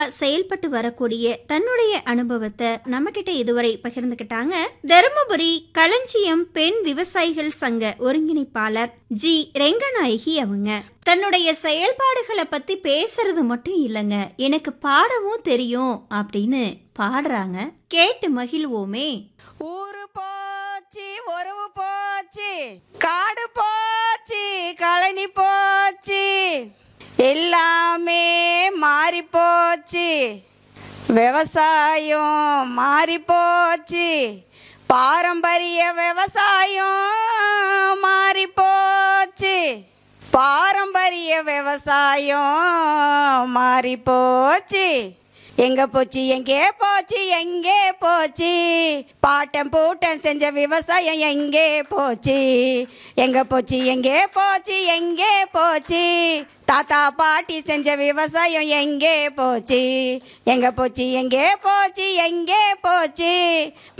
செயல்பட்டு வரக்கூடிய தன்னுடைய அனுபவத்தை நம்ம கிட்ட இதுவரை பகிர்ந்துக்கிட்டாங்க தருமபுரி களஞ்சியம் பெண் விவசாயிகள் சங்க ஒருங்கிணைப்பாளர் ஜி ரெங்கநாயகி அவங்க தன்னுடைய செயல்பாடுகளை பத்தி பேசுறது மட்டும் இல்லைங்க எனக்கு பாடவும் தெரியும் அப்படின்னு பாடுறாங்க கேட்டு மகிழ்வோமே ஊரு போச்சு உறவு போச்சு காடு போச்சு கழனி போச்சு எல்லாமே மாறி போச்சு விவசாயம் மாறி போச்சு பாரம்பரிய விவசாயம் மாறி போச்சு பாரம்பரிய விவசாயம் மாறி போச்சு எங்க போச்சு எங்கே போச்சு எங்கே போச்சு பாட்டம் பூட்டம் செஞ்ச விவசாயம் எங்கே போச்சு எங்க போச்சு எங்கே போச்சு எங்கே போச்சு தாத்தா பாட்டி செஞ்ச விவசாயம் எங்கே போச்சு எங்க போச்சு எங்கே போச்சு எங்கே போச்சு